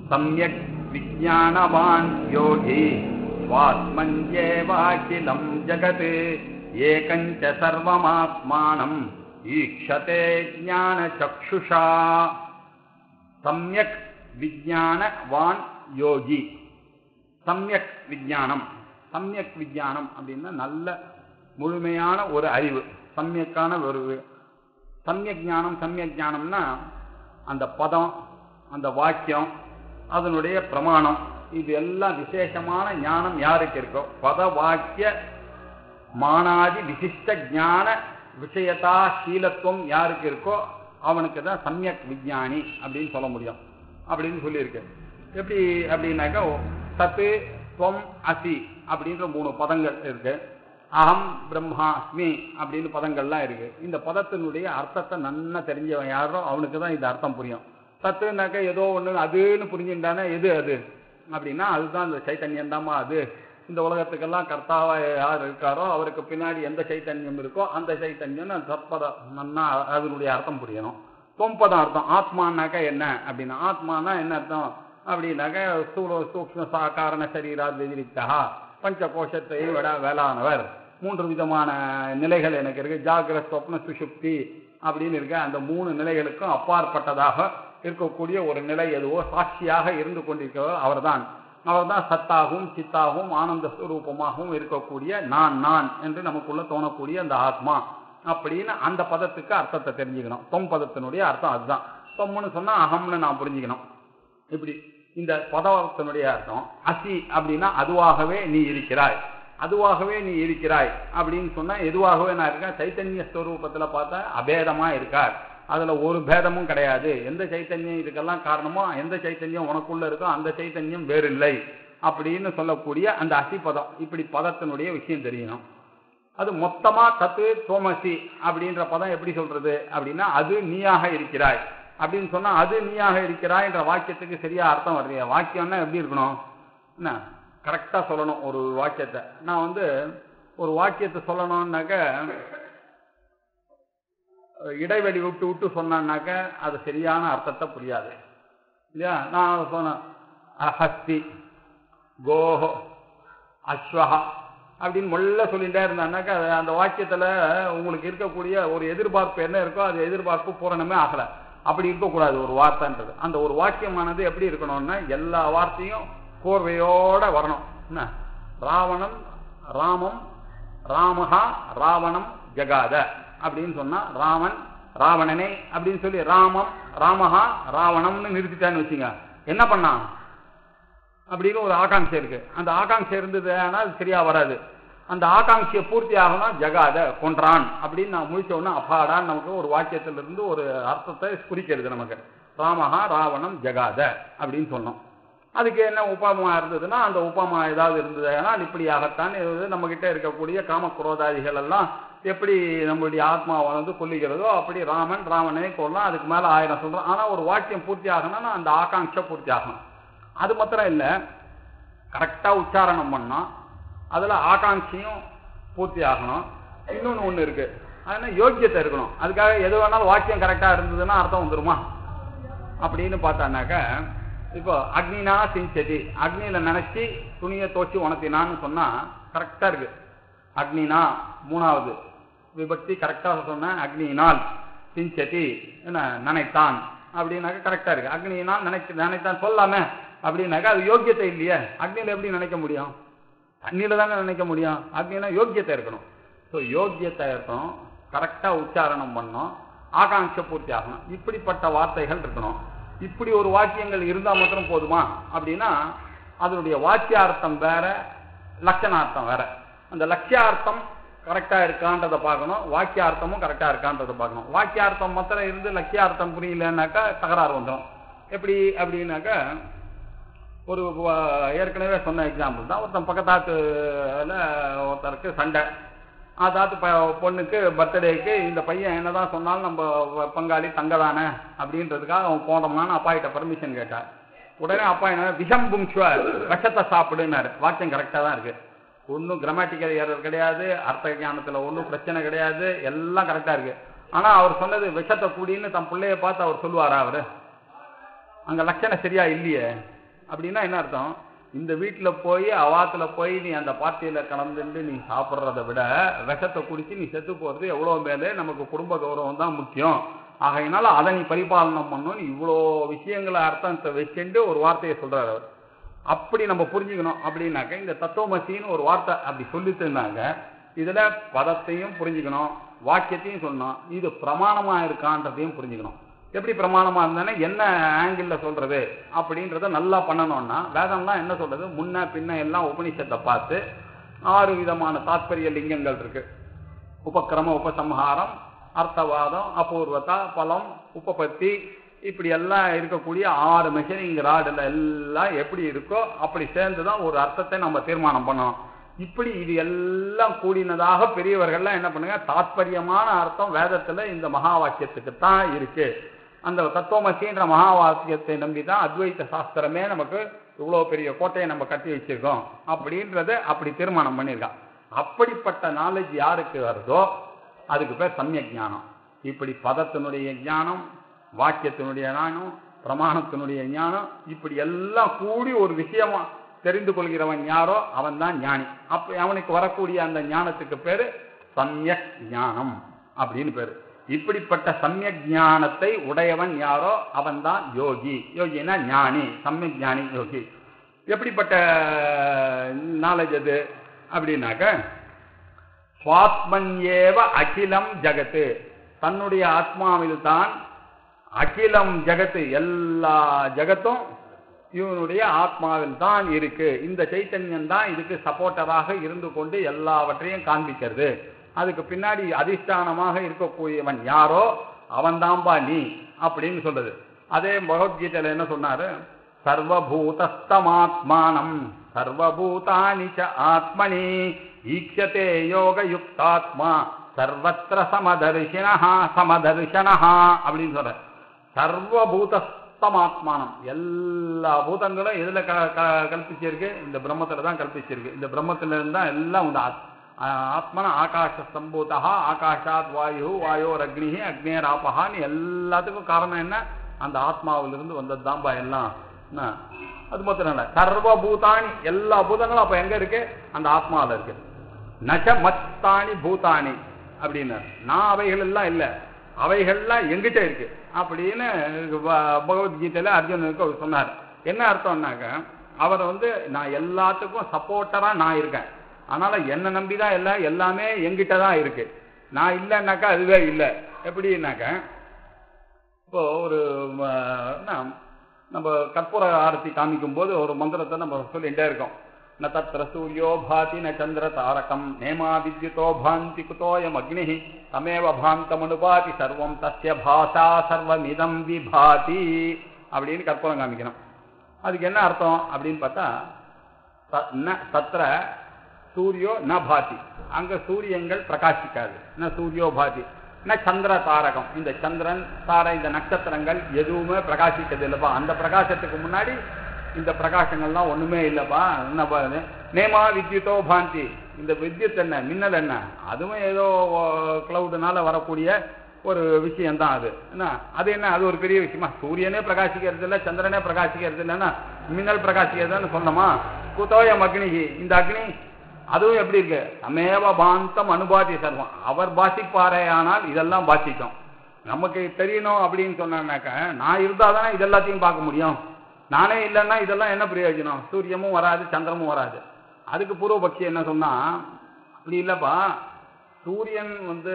சம்யக் விஜானவான் யோகி ஸ்வாத்மன்யேவாகிலம் ஜகத் ஏகஞ்ச சர்வமாத்மானம் ஈக்ஷதே ஞானசக்ஷுஷா சம்யக் விஜானவான் யோகி சம்யக் விஜானம் சம்யக் விஜானம் அப்படின்னா நல்ல முழுமையான ஒரு அறிவு சம்யக்கான ஒரு சம்யக் ஞானம் சம்யக் ஞானம்னா அந்த பதம் அந்த வாக்கியம் அதனுடைய பிரமாணம் இது எல்லாம் விசேஷமான ஞானம் யாருக்கு இருக்கோ பத வாக்கிய மானாதி விசிஷ்ட ஞான விஷயத்தா சீலத்துவம் யாருக்கு இருக்கோ அவனுக்கு தான் சம்யக் விஞ்ஞானி அப்படின்னு சொல்ல முடியும் அப்படின்னு சொல்லியிருக்கு எப்படி அப்படின்னாக்கா சத்து துவம் அசி அப்படின்ற மூணு பதங்கள் இருக்கு அகம் பிரம்மாஸ்மி அப்படின்னு பதங்கள்லாம் இருக்கு இந்த பதத்தினுடைய அர்த்தத்தை நன்னா தெரிஞ்சவன் யாரோ அவனுக்கு தான் இந்த அர்த்தம் புரியும் சத்துனாக்க ஏதோ ஒன்று அதுன்னு புரிஞ்சுட்டானே எது அது அப்படின்னா அதுதான் இந்த சைத்தன்யம் தாமா அது இந்த உலகத்துக்கெல்லாம் கர்த்தாவா யார் இருக்காரோ அவருக்கு பின்னாடி எந்த சைத்தன்யம் இருக்கோ அந்த சைத்தன்யம் சத்பதம் நன்னா அதனுடைய அர்த்தம் புரியணும் தொம்பதம் அர்த்தம் ஆத்மானாக்கா என்ன அப்படின்னா ஆத்மானா என்ன அர்த்தம் அப்படின்னாக்க ஸ்தூல சூக்ம சாகாரண சரீராத் வெதிரித்தா பஞ்ச கோஷத்தை விட வேளானவர் மூன்று விதமான நிலைகள் எனக்கு இருக்கு ஜாகிர சொப்ன சுஷுப்தி அப்படின்னு இருக்க அந்த மூணு நிலைகளுக்கும் அப்பாற்பட்டதாக இருக்கக்கூடிய ஒரு நிலை எதுவோ சாட்சியாக இருந்து கொண்டிருக்கிறவர் அவர்தான் அவர்தான் சத்தாகவும் சித்தாகவும் ஆனந்த ஸ்வரூபமாகவும் இருக்கக்கூடிய நான் நான் என்று நமக்குள்ள தோணக்கூடிய அந்த ஆத்மா அப்படின்னு அந்த பதத்துக்கு அர்த்தத்தை தெரிஞ்சுக்கணும் தொம் பதத்தினுடைய அர்த்தம் அதுதான் தொம்முன்னு சொன்னா அகம்னு நான் புரிஞ்சுக்கணும் இப்படி இந்த பதத்தினுடைய அர்த்தம் அசி அப்படின்னா அதுவாகவே நீ இருக்கிறாய் அதுவாகவே நீ இருக்கிறாய் அப்படின்னு சொன்னா எதுவாகவே நான் இருக்கேன் சைத்தன்ய ஸ்வரூபத்துல பார்த்தா அபேதமா இருக்கார் அதுல ஒரு பேதமும் கிடையாது எந்த சைத்தன்யம் இதுக்கெல்லாம் காரணமோ எந்த சைத்தன்யம் உனக்குள்ள இருக்கோ அந்த சைத்தன்யம் வேறில்லை அப்படின்னு சொல்லக்கூடிய அந்த அசிபதம் இப்படி பதத்தினுடைய விஷயம் தெரியணும் அது மொத்தமா தத்து தோமசி அப்படின்ற பதம் எப்படி சொல்றது அப்படின்னா அது நீயாக இருக்கிறாய் அப்படின்னு சொன்னா அது நீயாக இருக்கிறாய் என்ற வாக்கியத்துக்கு சரியா அர்த்தம் வரலையா வாக்கியம்னா எப்படி இருக்கணும் என்ன கரெக்டா சொல்லணும் ஒரு வாக்கியத்தை நான் வந்து ஒரு வாக்கியத்தை சொல்லணும்னாக்க இடைவெளி விட்டு விட்டு சொன்னான்னாக்க அது சரியான அர்த்தத்தை புரியாது இல்லையா நான் சொன்னேன் ஹஸ்தி கோஹோ அஸ்வஹா அப்படின்னு மொல்ல சொல்லிட்டே இருந்தான்னாக்கா அந்த வாக்கியத்துல உங்களுக்கு இருக்கக்கூடிய ஒரு எதிர்பார்ப்பு என்ன இருக்கோ அது எதிர்பார்ப்பு பூரணமே ஆகல அப்படி இருக்கக்கூடாது ஒரு வார்த்தைன்றது அந்த ஒரு வாக்கியமானது எப்படி இருக்கணும்னா எல்லா வார்த்தையும் கோர்வையோட வரணும் என்ன ராவணன் ராமம் ராமஹா ராவணம் ஜகாத அப்படின்னு சொன்னா ராமன் ராவணனே அப்படின்னு சொல்லி ராமம் ராமஹா ராவணம்னு நிறுத்திட்டான்னு வச்சுங்க என்ன பண்ணான் அப்படின்னு ஒரு ஆகாங்ஷை இருக்கு அந்த ஆகாங்ஷை இருந்தது ஆனால் அது சரியா வராது அந்த ஆகாங்ஷியை பூர்த்தி ஆகணும் ஜகாத கொன்றான் அப்படின்னு நான் முழிச்ச உடனே அப்பாடான்னு நமக்கு ஒரு வாக்கியத்திலிருந்து ஒரு அர்த்தத்தை குறிக்கிறது நமக்கு ராமஹா ராவணம் ஜகாத அப்படின்னு சொன்னோம் அதுக்கு என்ன உபாமா இருந்ததுன்னா அந்த உபாமா ஏதாவது இருந்ததுன்னா இப்படியாகத்தான் நம்ம கிட்ட இருக்கக்கூடிய காமக்ரோதாதிகள் எல்லாம் எப்படி நம்மளுடைய ஆத்மாவை வந்து கொல்லிக்கிறதோ அப்படி ராமன் ராவணனை கொள்ளலாம் அதுக்கு மேல ஆயிரம் சொல்றோம் ஆனா ஒரு வாக்கியம் பூர்த்தி ஆகணும்னா அந்த ஆகாங்ஷை பூர்த்தி ஆகணும் அது மாத்திரம் இல்லை கரெக்டா உச்சாரணம் பண்ணோம் அதுல ஆகாங்ஷையும் பூர்த்தி ஆகணும் இன்னொன்னு ஒண்ணு இருக்கு அதுனா யோக்கியத்தை இருக்கணும் அதுக்காக எது வேணாலும் வாக்கியம் கரெக்டா இருந்ததுன்னா அர்த்தம் வந்துருமா அப்படின்னு பார்த்தானாக்க இப்போ அக்னினா சிஞ்சதி அக்னியில நினைச்சு துணியை தோச்சி உணர்த்தினான்னு சொன்னா கரெக்டா இருக்கு அக்னினா மூணாவது விபக்தி கரெக்டா சொன்ன அக்னியினால் சிஞ்சதி என்ன நினைத்தான் அப்படின்னாக்க கரெக்டா இருக்கு அக்னியினால் நினைக்க நினைத்தான் சொல்லாமே அப்படின்னாக்கா அது யோக்கியத்தை இல்லையே அக்னியில எப்படி நினைக்க முடியும் தண்ணியில தானே நினைக்க முடியும் அக்னினா யோக்கியத்தை இருக்கணும் ஸோ யோக்கியத்தை இருக்கணும் கரெக்டா உச்சாரணம் பண்ணணும் ஆகாங்ஷ பூர்த்தி ஆகணும் இப்படிப்பட்ட வார்த்தைகள் இருக்கணும் இப்படி ஒரு வாக்கியங்கள் இருந்தா மாத்திரம் போதுமா அப்படின்னா அதனுடைய வாக்கியார்த்தம் வேற லட்சணார்த்தம் வேற அந்த லட்சியார்த்தம் கரெக்டா இருக்கான்றதை பார்க்கணும் வாக்கியார்த்தமும் கரெக்டா இருக்கான்றதை பார்க்கணும் வாக்கியார்த்தம் மாத்திரம் இருந்து லட்சியார்த்தம் புரியலன்னாக்கா தகராறு வந்துடும் எப்படி அப்படின்னாக்கா ஒரு வ- ஏற்கனவே சொன்ன எக்ஸாம்பிள் தான் ஒருத்தன் பக்கத்தாத்துல ஒருத்தருக்கு சண்டை அதாத்து ப பொண்ணுக்கு பர்த்டேக்கு இந்த பையன் என்னதான் சொன்னாலும் நம்ம வ- பங்காளி தங்க தானே அப்படின்றதுக்காக அவன் போனோம்னான்னு அப்பா கிட்ட பர்மிஷன் கேட்டார் உடனே அப்பா என்ன விஷம் புங்ஷ்வ விஷத்தை சாப்பிடுன்னாரு வாக்கியம் கரெக்டாக தான் இருக்கு ஒன்றும் கிராமட்டிக்கல் ஏரர் கிடையாது அர்த்த ஞானத்தில் ஒன்றும் பிரச்சனை கிடையாது எல்லாம் கரெக்டாக இருக்கு ஆனால் அவர் சொன்னது விஷத்தை கூடின்னு தன் பிள்ளைய பார்த்து அவர் சொல்லுவாரா அவர் அங்கே லட்சணம் சரியா இல்லையே அப்படின்னா என்ன அர்த்தம் இந்த வீட்டுல போய் அவாத்துல போய் நீ அந்த பார்ட்டியில கலந்துட்டு நீ சாப்பிட்றத விட விஷத்தை குடிச்சு நீ செத்து போறது எவ்வளவு மேலே நமக்கு குடும்ப கௌரவம் தான் முக்கியம் ஆகையினால அதை நீ பரிபாலனம் பண்ணணும் இவ்வளோ விஷயங்களை அர்த்தத்தை வச்சுட்டு ஒரு வார்த்தையை சொல்றாரு அவர் அப்படி நம்ம புரிஞ்சுக்கணும் அப்படின்னாக்க இந்த தத்துவமசின்னு ஒரு வார்த்தை அப்படி சொல்லிட்டுனாங்க இதுல பதத்தையும் புரிஞ்சுக்கணும் வாக்கியத்தையும் சொல்லணும் இது பிரமாணமா இருக்கான்றதையும் புரிஞ்சுக்கணும் எப்படி பிரமாணமா இருந்தானே என்ன ஆங்கிள் சொல்றது அப்படின்றத நல்லா பண்ணணும்னா வேதம்லாம் என்ன சொல்றது முன்ன பின்ன எல்லாம் உபனிஷத்தை பார்த்து ஆறு விதமான தாத்பரிய லிங்கங்கள் இருக்கு உபக்கிரம உபசம்ஹாரம் அர்த்தவாதம் அபூர்வதா பலம் உபபத்தி இப்படி எல்லாம் இருக்கக்கூடிய ஆறு மெஷரிங் ராடுல எல்லாம் எப்படி இருக்கோ அப்படி சேர்ந்து தான் ஒரு அர்த்தத்தை நம்ம தீர்மானம் பண்ணணும் இப்படி இது எல்லாம் கூடினதாக பெரியவர்கள்லாம் என்ன பண்ணுங்க தாத்பரியமான அர்த்தம் வேதத்துல இந்த மகா வாக்கியத்துக்கு தான் இருக்கு அந்த தத்துவமசின்ற மகா வாக்கியத்தை நம்பி தான் அத்வைத சாஸ்திரமே நமக்கு இவ்வளவு பெரிய கோட்டையை நம்ம கட்டி வச்சிருக்கோம் அப்படின்றத அப்படி தீர்மானம் பண்ணியிருக்கான் அப்படிப்பட்ட நாலேஜ் யாருக்கு வருதோ அதுக்கு பேர் சமய ஞானம் இப்படி பதத்தினுடைய ஞானம் வாக்கியத்தினுடைய ஞானம் பிரமாணத்தினுடைய ஞானம் இப்படி எல்லாம் கூடி ஒரு விஷயமா தெரிந்து கொள்கிறவன் யாரோ அவன் தான் ஞானி அப்ப அவனுக்கு வரக்கூடிய அந்த ஞானத்துக்கு பேரு சமயக் ஞானம் அப்படின்னு பேரு இப்படிப்பட்ட சமயக் ஞானத்தை உடையவன் யாரோ அவன் தான் யோகி யோகினா ஞானி சமயக் ஞானி யோகி எப்படிப்பட்ட நாலேஜ் அது அப்படின்னாக்க சுவாத்மன்யேவ அகிலம் ஜகத்து தன்னுடைய ஆத்மாவில் தான் அகிலம் ஜகத்து எல்லா ஜகத்தும் இவனுடைய ஆத்மாவில் தான் இருக்கு இந்த சைத்தன்யம் தான் இதுக்கு சப்போர்ட்டராக இருந்து கொண்டு எல்லாவற்றையும் காண்பிக்கிறது அதுக்கு பின்னாடி அதிஷ்டானமாக இருக்கக்கூடியவன் யாரோ அவன் தான்பா நீ அப்படின்னு சொல்றது அதே பகவத்கீதையில என்ன சொன்னாரு சர்வபூதஸ்தமாத்மானம் சர்வபூதானி ச ஆத்மனி ஈக்ஷதே யோகயுக்தாத்மா சர்வத்திர சமதர்ஷினஹா சமதர்ஷனஹா அப்படின்னு சொல்ற சர்வபூதஸ்தமாத்மானம் எல்லா பூதங்களும் எதுல க க- கல்பிச்சிருக்கு இந்த பிரம்மத்துல தான் கல்பிச்சிருக்கு இந்த பிரம்மத்துல இருந்து தான் எல்லாம் உண்டு ஆத்- ஆ- ஆத்மன ஆகாஷ சம்பூதா ஆகாஷாத் வாயு வாயோர் அக்னி அக்னேர் ஆபஹான்னு எல்லாத்துக்கும் காரணம் என்ன அந்த ஆத்மாவிலிருந்து வந்தது தான்பா எல்லாம் என்ன? அது மாத்திரம் இல்ல சர்வபூதானி எல்லா பூதங்களும் அப்ப எங்க இருக்கு அந்த ஆத்மாவில் இருக்கு நச்ச மத்தானி பூதானி அப்படின்னு நான் அவைகள் எல்லாம் இல்ல அவைகள்லாம் எங்கிட்ட இருக்கு அப்படின்னு ப- பகவத்கீதையில அர்ஜுனனுக்கு அவர் சொன்னார் என்ன அர்த்தம்னாக்க அவர் வந்து நான் எல்லாத்துக்கும் சப்போர்ட்டரா நான் இருக்கேன் அதனால என்னை நம்பி தான் எல்லாம் எல்லாமே எங்கிட்ட தான் இருக்கு நான் இல்லைன்னாக்கா அதுவே இல்லை எப்படின்னாக்க இப்போ ஒரு ம, என்ன, நம்ம கற்பூர ஆரத்தி காமிக்கும் போது ஒரு மந்திரத்தை நம்ம சொல்லிட்டே இருக்கோம் ந தத்திர சூரியோ பாதி ந சந்திர தாரகம் நேமா வித்யுதோ பாந்தி குதோயம் அக்னி தமேவ பாந்தமனுபாதி சர்வம் தஸ்ய பாசா சர்வமிதம் விபாதி அப்படின்னு கற்பூரம் காமிக்கணும் அதுக்கு என்ன அர்த்தம் அப்படின்னு பார்த்தா த- ந தத்திர சூரியோ ந பாதி அங்க சூரியங்கள் பிரகாசிக்காது ந சூரியோ பாதி ந சந்திர தாரகம் இந்த சந்திரன் தாரை இந்த நட்சத்திரங்கள் எதுவுமே பிரகாசிக்கிறது இல்லப்பா அந்த பிரகாசத்துக்கு முன்னாடி இந்த பிரகாசங்கள்லாம் ஒண்ணுமே இல்லப்பா என்ன பாருங்க நேமா வித்யுதோ பாந்தி இந்த வித்யுத் என்ன மின்னல் என்ன அதுவும் ஏதோ கிளவுடுனால வரக்கூடிய ஒரு விஷயம் தான் அது என்ன அது என்ன அது ஒரு பெரிய விஷயமா சூரியனே பிரகாசிக்கிறது இல்லை சந்திரனே பிரகாசிக்கிறது இல்லைன்னா மின்னல் பிரகாசிக்கிறதுன்னு சொன்னோமா குதோயம் அக்னிகி இந்த அக்னி அதுவும் எப்படி இருக்கு அமேவ பாந்தம் அனுபாதி சர்வம் அவர் பாசிப்பாரே ஆனால் இதெல்லாம் பாசிக்கும் நமக்கு தெரியணும் அப்படின்னு சொன்னாக்க நான் இருந்தால் தானே இது எல்லாத்தையும் பார்க்க முடியும் நானே இல்லைன்னா இதெல்லாம் என்ன பிரயோஜனம் சூரியமும் வராது சந்திரமும் வராது அதுக்கு பூர்வபக்ஷி என்ன சொன்னா அப்படி இல்லப்பா சூரியன் வந்து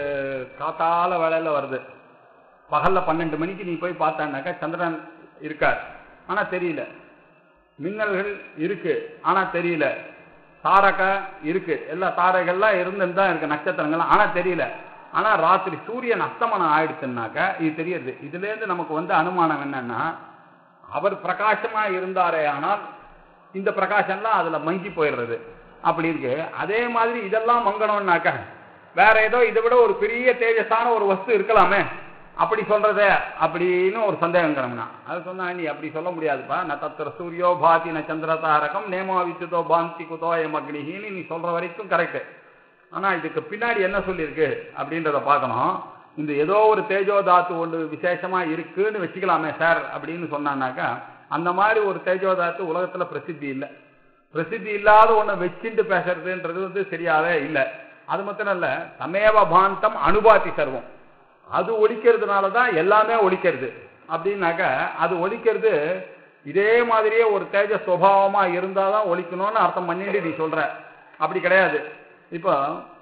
காத்தால வேலையில வருது பகல்ல பன்னெண்டு மணிக்கு நீ போய் பார்த்தான்னாக்கா சந்திரன் இருக்கார் ஆனா தெரியல மின்னல்கள் இருக்கு ஆனா தெரியல தாரக இருக்கு எல்லா தாரைகள்லாம் இருந்துன்னு தான் இருக்கு நட்சத்திரங்கள் ஆனா தெரியல ஆனா ராத்திரி சூரியன் அஸ்தமனம் ஆயிடுச்சுன்னாக்க இது தெரியுது இதுல இருந்து நமக்கு வந்து அனுமானம் என்னன்னா அவர் பிரகாசமா இருந்தாரே ஆனால் இந்த பிரகாசம்லாம் அதுல மங்கி போயிடுறது அப்படி இருக்கு அதே மாதிரி இதெல்லாம் மங்கணும்னாக்க வேற ஏதோ இதை விட ஒரு பெரிய தேஜஸான ஒரு வஸ்து இருக்கலாமே அப்படி சொல்றதே அப்படின்னு ஒரு சந்தேகம் கிளம்புனா அது சொன்னா நீ அப்படி சொல்ல முடியாதுப்பா ந தத்திர சூரியோ பாதி ந சந்திர தாரகம் நேமா வித்துதோ பாந்தி குதோயம் அக்னிஹின்னு நீ சொல்ற வரைக்கும் கரெக்ட் ஆனா இதுக்கு பின்னாடி என்ன சொல்லியிருக்கு அப்படின்றத பார்க்கணும் இந்த ஏதோ ஒரு தேஜோ தாத்து ஒன்று விசேஷமா இருக்குன்னு வச்சுக்கலாமே சார் அப்படின்னு சொன்னானாக்கா அந்த மாதிரி ஒரு தேஜோதாத்து உலகத்துல பிரசித்தி இல்லை பிரசித்தி இல்லாத ஒண்ணை வச்சுட்டு பேசுறதுன்றது வந்து சரியாவே இல்லை அது மாத்திரம் இல்ல தமேவ பாந்தம் அனுபாதி சர்வம் அது ஒழிக்கிறதுனால தான் எல்லாமே ஒழிக்கிறது அப்படின்னாக்க அது ஒழிக்கிறது இதே மாதிரியே ஒரு தேஜ சுபாவமா இருந்தாதான் ஒழிக்கணும்னு அர்த்தம் பண்ணிட்டு நீ சொல்ற அப்படி கிடையாது இப்போ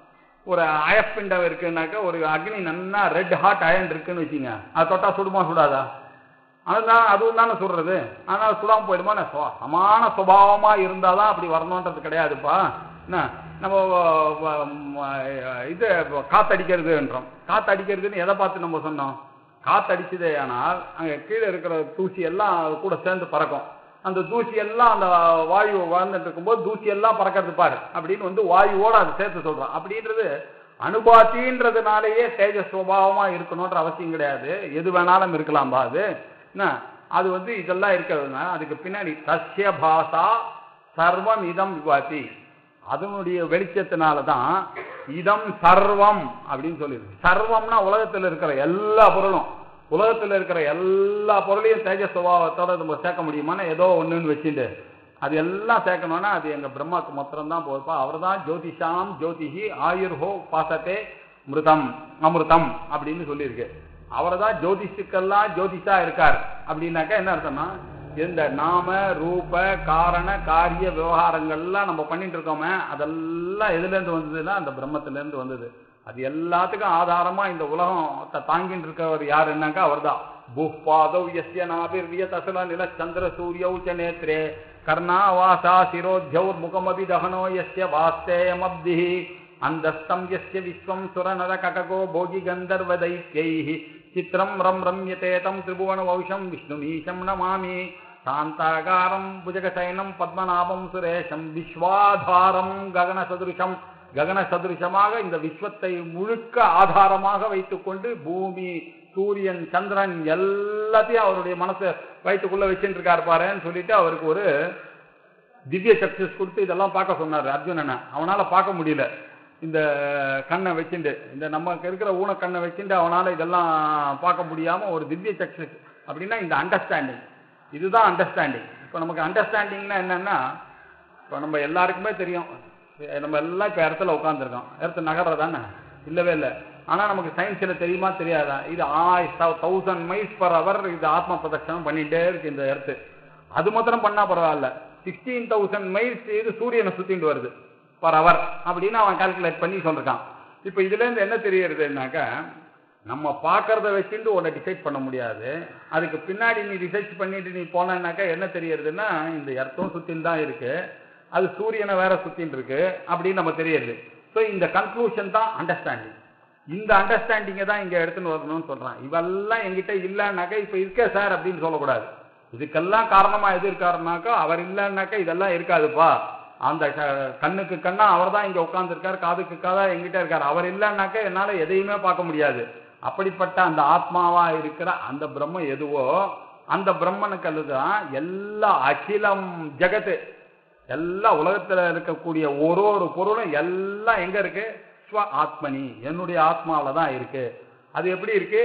ஒரு அயப்பிண்டம் இருக்குன்னாக்க ஒரு அக்னி நன்னா ரெட் ஹாட் அயன் இருக்குன்னு வச்சுங்க அது தொட்டா சுடுமா சுடாதா அதுதான் அதுவும் தானே சொல்றது ஆனால் சுடாம போயிடுமா நான் சுவா- சமான சுபாவமா இருந்தாதான் அப்படி வரணுன்றது கிடையாதுப்பா என்ன நம்ம வ- வ- ம- இது காத்தடிக்கிறதுன்றோம் காத்தடிக்கிறதுன்னு எதை பார்த்து நம்ம சொன்னோம் காத்தடிச்சதே ஆனால் அங்கே கீழே இருக்கிற தூசி எல்லாம் அது கூட சேர்ந்து பறக்கும் அந்த தூசி எல்லாம் அந்த வாயு வாழ்ந்துட்டு இருக்கும்போது தூசி எல்லாம் பறக்கிறது பாரு அப்படின்னு வந்து வாயுவோட அதை சேர்த்து சொல்றோம் அப்படின்றது அனுபாத்தின்றதுனாலேயே தேஜ சுபாவமா இருக்கணுன்ற அவசியம் கிடையாது எது வேணாலும் இருக்கலாம்பா அது என்ன அது வந்து இதெல்லாம் இருக்கிறதுனால அதுக்கு பின்னாடி சஸ்ய பாசா சர்வம் இதம் விபாதி அதனுடைய வெளிச்சத்தினால தான் இதம் சர்வம் அப்படின்னு சொல்லியிருக்கு சர்வம்னா உலகத்தில் இருக்கிற எல்லா பொருளும் உலகத்தில் இருக்கிற எல்லா பொருளையும் தேஜ சுபாவத்தோட நம்ம சேர்க்க முடியுமானா ஏதோ ஒண்ணுன்னு வச்சுட்டு அது எல்லாம் சேர்க்கணும்னா அது எங்க பிரம்மாக்கு மாத்திரம் தான் போதுப்பா அவர் தான் ஜோதிஷாம் ஜோதிஷி ஆயுர்ஹோ பாசத்தே மிருதம் அமிர்தம் அப்படின்னு சொல்லியிருக்கு அவர் தான் ஜோதிஷுக்கெல்லாம் ஜோதிஷா இருக்கார் அப்படின்னாக்கா என்ன அர்த்தம்னா இந்த நாம ரூப காரண காரிய விவகாரங்கள்லாம் நம்ம பண்ணிட்டு இருக்கோமே அதெல்லாம் எதுல இருந்து வந்ததுன்னா அந்த பிரம்மத்துல இருந்து வந்தது அது எல்லாத்துக்கும் ஆதாரமா இந்த உலகம் தாங்கிட்டு இருக்கவர் யாருன்னாக்கா அவர்தான் புப்பாதவ் யஸ்ய நாபிர்விய தசல நில சந்திர சூரியௌ ச நேத்ரே கர்ணாவாசா சிரோத்யௌர் முகமபி தகனோ யஸ்ய வாஸ்தேயமப்திஹி அந்தஸ்தம் யஸ்ய விஸ்வம் சுரநர கடகோ போகி கந்தர்வ தைத்யைஹி சித்திரம் ரம் ரம்யதே தம் திரிபுவன வௌஷம் விஷ்ணுமீஷம் நமாமி சாந்தாகாரம் புஜகசயனம் பத்மநாபம் சுரேஷம் விஸ்வாதாரம் ககன சதுருஷம் ககன சதுருஷமாக இந்த விஸ்வத்தை முழுக்க ஆதாரமாக வைத்துக்கொண்டு பூமி சூரியன் சந்திரன் எல்லாத்தையும் அவருடைய மனசை வயிற்றுக்குள்ள வச்சுட்டு இருக்காரு பாருன்னு சொல்லிட்டு அவருக்கு ஒரு திவ்ய சக்சஸ் கொடுத்து இதெல்லாம் பார்க்க சொன்னார் அர்ஜுனனை அவனால பார்க்க முடியல இந்த கண்ணை வச்சுட்டு இந்த நமக்கு இருக்கிற ஊன கண்ணை வச்சுட்டு அவனால இதெல்லாம் பார்க்க முடியாம ஒரு திவ்ய சக்சஸ் அப்படின்னா இந்த அண்டர்ஸ்டாண்டிங் இதுதான் அண்டர்ஸ்டாண்டிங் இப்போ நமக்கு அண்டர்ஸ்டாண்டிங்னா என்னன்னா இப்போ நம்ம எல்லாருக்குமே தெரியும் நம்ம எல்லாம் இப்போ இடத்துல உட்காந்துருக்கோம் இடத்து நகர்ற தானே இல்லவே இல்லை ஆனால் நமக்கு சயின்ஸில் தெரியுமா தெரியாதா இது ஆய் தௌசண்ட் மைல்ஸ் பர் அவர் இது ஆத்ம பிரதட்சணம் பண்ணிட்டே இருக்கு இந்த எர்த்து அது மாத்திரம் பண்ணா பரவாயில்ல சிக்ஸ்டீன் தௌசண்ட் மைல்ஸ் இது சூரியனை சுத்திட்டு வருது பர் அவர் அப்படின்னு அவன் கால்குலேட் பண்ணி சொல்லிருக்கான் இப்போ இதுல இருந்து என்ன தெரியறதுனாக்கா நம்ம பார்க்கறத வச்சுட்டு உன்னை டிசைட் பண்ண முடியாது அதுக்கு பின்னாடி நீ ரிசர்ச் பண்ணிட்டு நீ போனேன்னாக்கா என்ன தெரியறதுன்னா இந்த எர்த்தும் சுத்தின்னு தான் இருக்கு அது சூரியனை வேற சுத்தின்னு இருக்கு அப்படின்னு நம்ம தெரியுது ஸோ இந்த கன்க்ளூஷன் தான் அண்டர்ஸ்டாண்டிங் இந்த அண்டர்ஸ்டாண்டிங்கை தான் இங்க எடுத்துன்னு வரணும்னு சொல்றான் இவெல்லாம் எங்கிட்ட இல்லைன்னாக்கா இப்ப இருக்கே சார் அப்படின்னு சொல்லக்கூடாது இதுக்கெல்லாம் காரணமா எது இருக்காருனாக்கா அவர் இல்லைன்னாக்கா இதெல்லாம் இருக்காதுப்பா அந்த க- கண்ணுக்கு கண்ணா அவர் தான் இங்க உட்கார்ந்துருக்காரு காதுக்கு காதா எங்கிட்ட இருக்காரு அவர் இல்லைன்னாக்கா என்னால எதையுமே பார்க்க முடியாது அப்படிப்பட்ட அந்த ஆத்மாவா இருக்கிற அந்த பிரம்மம் எதுவோ அந்த பிரம்மனுக்கு அதுதான் எல்லா அகிலம் ஜெகத்து எல்லா உலகத்துல இருக்கக்கூடிய ஒரு ஒரு பொருளும் எல்லாம் எங்க இருக்கு ஸ்வ ஆத்மனி என்னுடைய ஆத்மாவில தான் இருக்கு அது எப்படி இருக்கு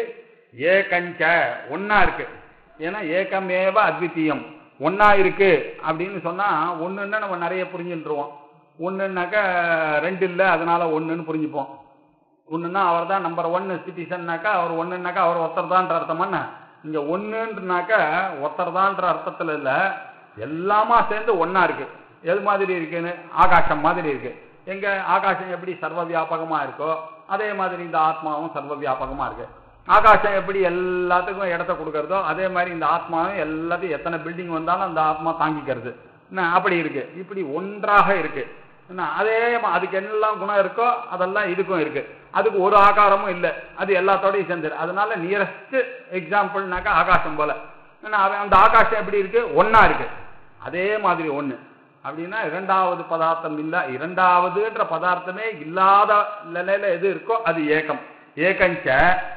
ஏகஞ்ச ஒன்னா இருக்கு ஏன்னா ஏகமேவ அத்விதீயம் ஒன்னா இருக்கு அப்படின்னு சொன்னா ஒண்ணுன்னா நம்ம நிறைய புரிஞ்சுட்டுருவோம் ஒண்ணுன்னாக்க ரெண்டு இல்லை அதனால ஒண்ணுன்னு புரிஞ்சுப்போம் ஒண்ணுன்னா அவர் தான் நம்பர் ஒன் சிட்டிசன்னாக்கா அவர் ஒண்ணுன்னாக்கா அவர் ஒருத்தர் தான்ற அர்த்தம் என்ன இங்க ஒண்ணுன்றனாக்கா ஒருத்தர் தான்ற அர்த்தத்துல இல்ல எல்லாமா சேர்ந்து ஒண்ணா இருக்கு எது மாதிரி இருக்குன்னு ஆகாசம் மாதிரி இருக்கு எங்க ஆகாசம் எப்படி சர்வ வியாபகமா இருக்கோ அதே மாதிரி இந்த ஆத்மாவும் சர்வ வியாபகமா இருக்கு ஆகாசம் எப்படி எல்லாத்துக்கும் இடத்த கொடுக்கறதோ அதே மாதிரி இந்த ஆத்மாவும் எல்லாத்தையும் எத்தனை பில்டிங் வந்தாலும் அந்த ஆத்மா தாங்கிக்கிறது என்ன அப்படி இருக்கு இப்படி ஒன்றாக இருக்கு என்ன அதே மா- அதுக்கு என்னெல்லாம் குணம் இருக்கோ அதெல்லாம் இதுக்கும் இருக்கு அதுக்கு ஒரு ஆகாரமும் இல்லை அது எல்லாத்தோடையும் சேர்ந்துரு அதனால நியரஸ்ட் எக்ஸாம்பிள்னாக்கா ஆகாசம் போல ஏன்னா அவன் அந்த ஆகாசம் எப்படி இருக்கு ஒண்ணா இருக்கு அதே மாதிரி ஒண்ணு அப்படின்னா இரண்டாவது பதார்த்தம் இல்ல இரண்டாவதுன்ற பதார்த்தமே இல்லாத நிலையில எது இருக்கோ அது ஏகம் ஏகஞ்ச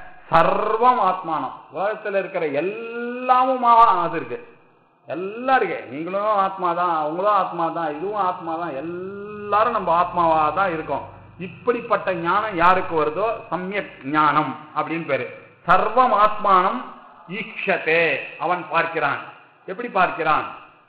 சர்வம் ஆத்மானம் உலகத்துல இருக்கிற எல்லாமும் அது இருக்கு எல்லாம் இருக்கு நீங்களும் ஆத்மா தான் அவங்களும் ஆத்மா தான் இதுவும் ஆத்மா தான் எல்லாரும் நம்ம ஆத்மாவா தான் இருக்கோம் இப்படிப்பட்ட ஞானம் யாருக்கு வருதோ சமயக் ஞானம் அப்படின்னு பேரு சர்வம் ஆத்மானம் ஈக்ஷதே அவன் பார்க்கிறான் எப்படி பார்க்கிறான்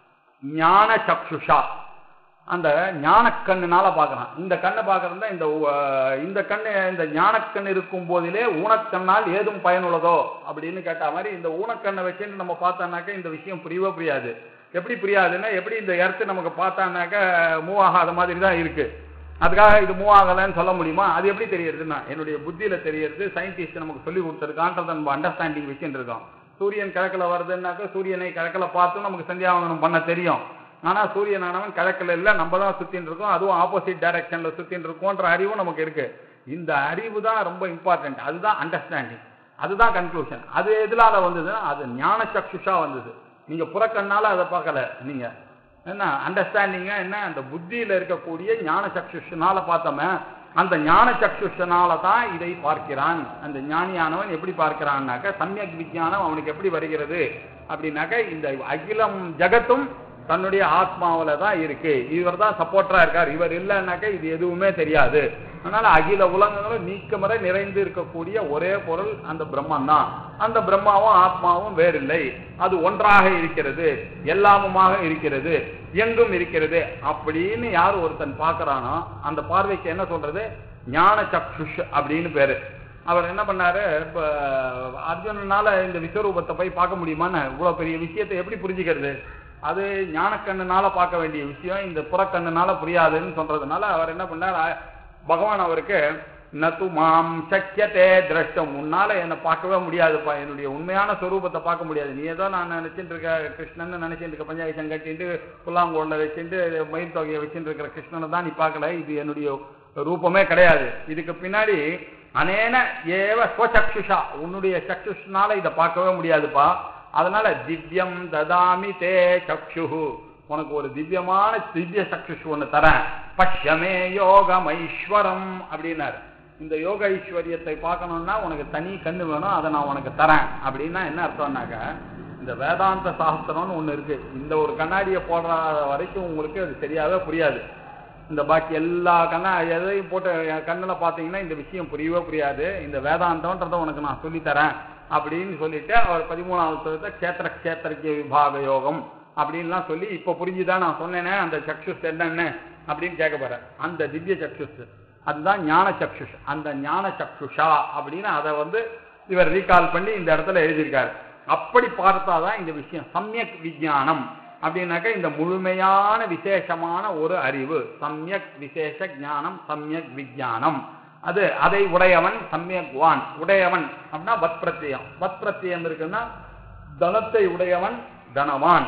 ஞான சக்ஷுஷா அந்த ஞானக்கண்ணுனால பார்க்கறான் இந்த கண்ணை பார்க்கறதா இந்த உ- இந்த கண்ணு இந்த ஞானக்கண் இருக்கும் போதிலே ஊனக்கண்ணால் ஏதும் பயனுள்ளதோ அப்படின்னு கேட்ட மாதிரி இந்த ஊனக்கண்ணை வச்சுட்டு நம்ம பார்த்தோம்னாக்க இந்த விஷயம் புரியவே புரியாது எப்படி புரியாதுன்னா எப்படி இந்த எர்த்து நமக்கு பார்த்தானாக்க மூவ் ஆகாத மாதிரி தான் இருக்கு அதுக்காக இது மூவ் ஆகலைன்னு சொல்ல முடியுமா அது எப்படி தெரியறதுன்னா என்னுடைய புத்தியில தெரியறது சயின்டிஸ்ட் நமக்கு சொல்லி கொடுத்துருக்கான்றது நம்ம அண்டர்ஸ்டாண்டிங் வச்சுட்டு இருக்கோம் சூரியன் கிழக்குல வருதுன்னாக்க சூரியனை கிழக்குல பார்த்தும் நமக்கு சந்தியாவனம் பண்ண தெரியும் ஆனா சூரியனானவன் கிழக்குல இல்ல நம்ம தான் சுத்தின்னு இருக்கோம் அதுவும் ஆப்போசிட் டைரக்ஷன்ல சுத்தின்னு இருக்கோன்ற அறிவும் நமக்கு இருக்கு இந்த அறிவு தான் ரொம்ப இம்பார்ட்டன்ட் அதுதான் அண்டர்ஸ்டாண்டிங் அதுதான் கன்க்ளூஷன் அது எதனால வந்ததுன்னா அது ஞான சக்ஷுஷா வந்தது நீங்க புறக்கண்ணால அதை பார்க்கல நீங்க என்ன அண்டர்ஸ்டாண்டிங்கா என்ன அந்த புத்தியில இருக்கக்கூடிய ஞான சக்ஷுஷனால பார்த்தோமே அந்த ஞான சக்ஷுஷனால தான் இதை பார்க்கிறான் அந்த ஞானியானவன் எப்படி பார்க்கிறான்னாக்க சமயக் விஞ்ஞானம் அவனுக்கு எப்படி வருகிறது அப்படின்னாக்க இந்த அகிலம் ஜகத்தும் தன்னுடைய ஆத்மாவில தான் இருக்கு இவர் தான் சப்போர்ட்டரா இருக்கார் இவர் இல்லைன்னாக்க இது எதுவுமே தெரியாது அதனால அகில உலகங்களும் நீக்கமர நிறைந்து இருக்கக்கூடிய ஒரே பொருள் அந்த பிரம்மன் தான் அந்த பிரம்மாவும் ஆத்மாவும் வேறில்லை அது ஒன்றாக இருக்கிறது எல்லாமுமாக இருக்கிறது எங்கும் இருக்கிறது அப்படின்னு யார் ஒருத்தன் பார்க்கறானோ அந்த பார்வைக்கு என்ன சொல்றது ஞான சக்ஷுஷ் அப்படின்னு பேரு அவர் என்ன பண்ணாரு இப்ப அர்ஜுனனால இந்த விஸ்வரூபத்தை போய் பார்க்க முடியுமான்னு இவ்வளவு பெரிய விஷயத்தை எப்படி புரிஞ்சுக்கிறது அது ஞானக்கண்ணுனால பார்க்க வேண்டிய விஷயம் இந்த புறக்கண்ணுனால புரியாதுன்னு சொல்றதுனால அவர் என்ன பண்ணார் அ- பகவான் அவருக்கு நது மாம் சக்கியத்தே திரஷ்டம் உன்னால என்னை பார்க்கவே முடியாதுப்பா என்னுடைய உண்மையான சொரூபத்தை பார்க்க முடியாது நீ ஏதோ நான் நினைச்சிட்டு இருக்க கிருஷ்ணன் நினைச்சிட்டு இருக்க பஞ்சாயத்தம் கட்டிட்டு புல்லாங்கோல்ல வச்சுட்டு மயில் தொகையை வச்சுட்டு இருக்கிற கிருஷ்ணனை தான் நீ பார்க்கல இது என்னுடைய ரூபமே கிடையாது இதுக்கு பின்னாடி அனேன ஏவ ஸ்வசக்ஷுஷா உன்னுடைய சக்ஷுஷ்னால இதை பார்க்கவே முடியாதுப்பா அதனால திவ்யம் ததாமி தே சக்ஷுஹு உனக்கு ஒரு திவ்யமான திவ்ய சக்ஷுஷ் ஒன்று தரேன் பஷ்யமே யோகமைஸ்வரம் அப்படின்னாரு இந்த யோக ஐஸ்வர்யத்தை பார்க்கணும்னா உனக்கு தனி கண்ணு வேணும் அதை நான் உனக்கு தரேன் அப்படின்னா என்ன அர்த்தம்னாக்க இந்த வேதாந்த சாஸ்திரம்னு ஒன்று இருக்கு இந்த ஒரு கண்ணாடியை போடுற வரைக்கும் உங்களுக்கு அது சரியாவே புரியாது இந்த பாக்கி எல்லா கண்ணா எதையும் போட்டு என் கண்ணில் பார்த்தீங்கன்னா இந்த விஷயம் புரியவே புரியாது இந்த வேதாந்தம்ன்றதை உனக்கு நான் சொல்லித்தரேன் அப்படின்னு சொல்லிட்டு அவர் பதிமூணாவது சொல்லிட்டு கேத்திர கேத்திரக்கிய விபாக யோகம் அப்படின்லாம் சொல்லி இப்போ புரிஞ்சுதான் நான் சொன்னேனே அந்த சக்ஷுஸ் என்னன்னு அப்படின்னு கேட்க போறேன் அந்த திவ்ய சக்ஷுஸ் அதுதான் ஞான சக்ஷுஷ் அந்த ஞான சக்ஷுஷா அப்படின்னு அதை வந்து இவர் ரீகால் பண்ணி இந்த இடத்துல எழுதியிருக்காரு அப்படி பார்த்தாதான் இந்த விஷயம் சமயக் விஞ்ஞானம் அப்படின்னாக்க இந்த முழுமையான விசேஷமான ஒரு அறிவு சமயக் விசேஷ ஞானம் சமயக் விஞ்ஞானம் அது அதை உடையவன் சமயக்வான் உடையவன் அப்படின்னா வத் பிரத்யம் வத் பிரத்யம் இருக்குன்னா தனத்தை உடையவன் தனவான்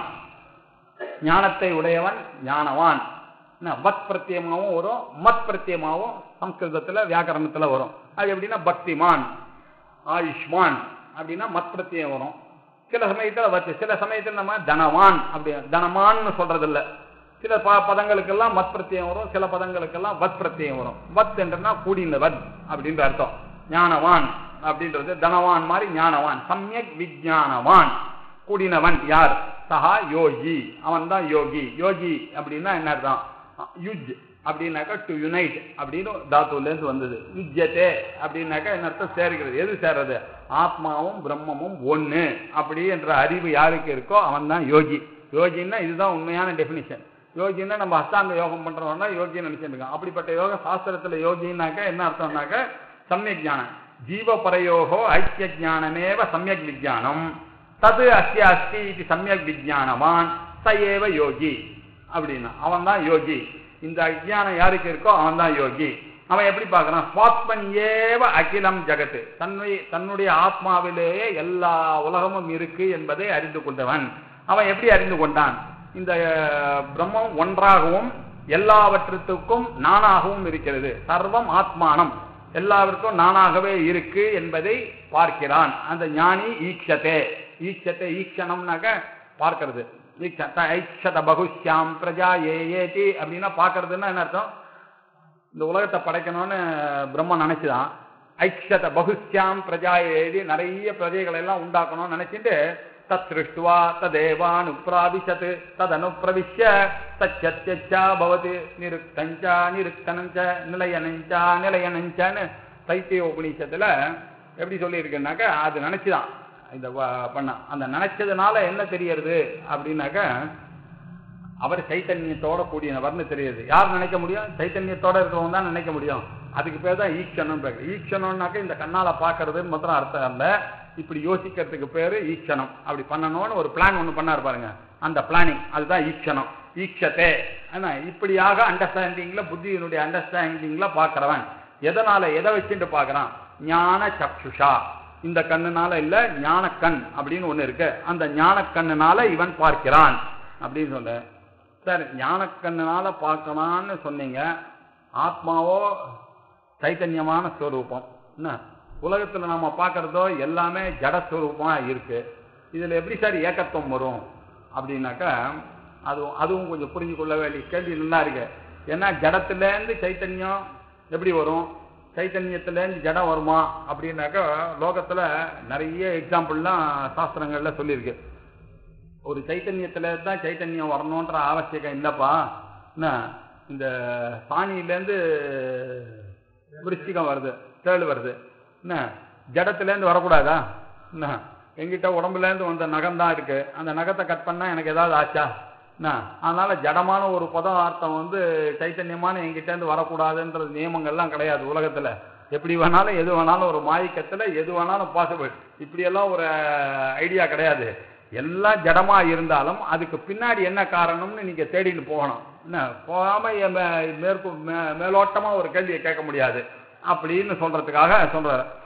ஞானத்தை உடையவன் ஞானவான் என்ன, வத் பிரத்யமாவும் வரும் மத் பிரத்யமாவும் சம்ஸ்கிருதத்துல வியாக்கரணத்துல வரும் அது எப்படின்னா பக்திமான் ஆயுஷ்மான் அப்படின்னா மத் பிரத்யம் வரும் சில சமயத்துல வத் சில சமயத்துல நம்ம தனவான் அப்படி தனமான்னு சொல்றது இல்ல சில ப பதங்களுக்கெல்லாம் மத் பிரத்யம் வரும் சில பதங்களுக்கெல்லாம் வத் பிரத்யம் வரும் வத் என்றனா கூடினவன் அப்படின்ற அர்த்தம் ஞானவான் அப்படின்றது தனவான் மாதிரி ஞானவான் சமயக் விஞ்ஞானவான் கூடினவன் யார் சஹா யோகி அவன் தான் யோகி யோகி அப்படின்னா என்ன அர்த்தம் யுஜ் அப்படின்னாக்கா டு யுனைட் அப்படின்னு தாத்துல இருந்து வந்தது யுஜ்யத்தே அப்படின்னாக்கா என்ன அர்த்தம் சேர்கிறது எது சேர்றது ஆத்மாவும் பிரம்மமும் ஒண்ணு அப்படி என்ற அறிவு யாருக்கு இருக்கோ அவன் தான் யோகி யோகின்னா இதுதான் உண்மையான டெபினிஷன் யோகின்னா நம்ம அஷ்டாங்க யோகம் பண்றோம்னா யோகின்னு நினைச்சிருக்கோம் அப்படிப்பட்ட யோக சாஸ்திரத்துல யோகின்னாக்கா என்ன அர்த்தம்னாக்க சமயக் ஞானம் ஜீவ பரயோகோ ஐக்கிய ஞானமேவ சமயக் விஜானம் தது அஸ்ய அஸ்தி இது சமயக் விஜானவான் ச ஏவ யோகி அப்படின்னா அவன் தான் யோகி இந்த அஜ்ஞானம் யாருக்கு இருக்கோ அவன் தான் யோகி அவன் எப்படி பார்க்கறான் சுவாத்மன் ஏவ அகிலம் ஜகத்து தன்னுடைய தன்னுடைய ஆத்மாவிலேயே எல்லா உலகமும் இருக்கு என்பதை அறிந்து கொண்டவன் அவன் எப்படி அறிந்து கொண்டான் இந்த அஹ், பிரம்மம் ஒன்றாகவும் எல்லாவற்றுக்கும் நானாகவும் இருக்கிறது சர்வம் ஆத்மானம் எல்லாருக்கும் நானாகவே இருக்கு என்பதை பார்க்கிறான் அந்த ஞானி ஈக்ஷதே ஈக்ஷத்தை ஈக்ஷணம்னாக்க பார்க்கிறது ஈக்ஷத ஐக்ஷத பகுஷ்யாம் பிரஜா ஏ ஏதி அப்படின்னா பார்க்கறதுன்னா என்ன அர்த்தம் இந்த உலகத்தை படைக்கணும்னு பிரம்மன் நினைச்சுதான் ஐக்ஷத பகுஷ்யாம் பிரஜா ஏதி நிறைய பிரஜைகளை எல்லாம் உண்டாக்கணும்னு நினைச்சிட்டு தத் திருஷ்டுவா ததேவான் உப்ராபிஷத் ததனுப்பிரவிஷ்ய தச்சத்யச்சா பவதி நிருக்தஞ்சா நிருக்தனஞ்ச நிலையனஞ்சா நிலையனஞ்சான்னு தைத்திய உபநிஷத்துல எப்படி சொல்லியிருக்குன்னாக்கா அது நினைச்சுதான் இந்த வ- பண்ண அந்த நினைச்சதுனால என்ன தெரியறது அப்படின்னாக்க அவர் சைத்தன்யத்தோட கூடியவர்னு தெரியுது யார் நினைக்க முடியும் சைத்தன்யத்தோட இருக்கிறவங்க தான் நினைக்க முடியும் அதுக்கு பேர் தான் ஈக்ஷணம் பேர் ஈக்ஷணம்னாக்க இந்த கண்ணால பாக்குறதுன்னு மாத்திரம் அர்த்தம் இல்ல இப்படி யோசிக்கிறதுக்கு பேரு ஈக்ஷணம் அப்படி பண்ணணும்னு ஒரு பிளான் ஒண்ணு பண்ணாரு பாருங்க அந்த பிளானிங் அதுதான் ஈக்ஷணம் ஈக்ஷத்தே ஆனா இப்படியாக அண்டர்ஸ்டாண்டிங்ல புத்தியினுடைய அண்டர்ஸ்டாண்டிங்ல பாக்குறவன் எதனால எதை வச்சுட்டு பாக்குறான் ஞான சக்ஷுஷா இந்த கண்ணுனால இல்ல ஞான கண் அப்படின்னு ஒண்ணு இருக்கு அந்த ஞான கண்ணுனால இவன் பார்க்கிறான் அப்படின்னு சொல்ல சார் ஞானக்கண்ணுனால பார்க்கலான்னு சொன்னீங்க ஆத்மாவோ சைத்தன்யமான ஸ்வரூபம் என்ன உலகத்துல நம்ம பார்க்கறதோ எல்லாமே ஜடஸ்வரூபமா இருக்கு இதுல எப்படி சார் ஏக்கத்துவம் வரும் அப்படின்னாக்கா அதுவும் அதுவும் கொஞ்சம் புரிஞ்சு கொள்ள வேண்டிய கேள்வி நல்லா இருக்கு ஏன்னா ஜடத்திலேருந்து சைத்தன்யம் எப்படி வரும் சைத்தன்யத்திலேருந்து ஜடம் வருமா அப்படின்னாக்கா லோகத்துல நிறைய எக்ஸாம்பிள்லாம் சாஸ்திரங்கள்ல சொல்லியிருக்கு ஒரு சைத்தன்யத்துல தான் சைத்தன்யம் வரணுன்ற அவசியம் இல்லப்பா என்ன இந்த சாணியிலேருந்து விருச்சிகம் வருது தேள் வருது என்ன ஜடத்துலேருந்து வரக்கூடாதா என்ன எங்கிட்ட உடம்புலேருந்து வந்த நகம் தான் இருக்கு அந்த நகத்தை கட் பண்ணா எனக்கு ஏதாவது ஆச்சா என்ன அதனால ஜடமான ஒரு பதார்த்தம் வந்து சைத்தன்யமான எங்கிட்ட இருந்து வரக்கூடாதுன்ற நியமங்கள்லாம் கிடையாது உலகத்துல எப்படி வேணாலும் எது வேணாலும் ஒரு மாயக்கத்துல எது வேணாலும் பாசிபிள் இப்படியெல்லாம் ஒரு ஐடியா கிடையாது எல்லாம் ஜடமா இருந்தாலும் அதுக்கு பின்னாடி என்ன காரணம்னு நீங்க தேடிட்டு போகணும் என்ன போகாம எ- மே- மேற்கு மே- மேலோட்டமா ஒரு கேள்வியை கேட்க முடியாது அப்படின்னு சொல்றதுக்காக சொல்றாரு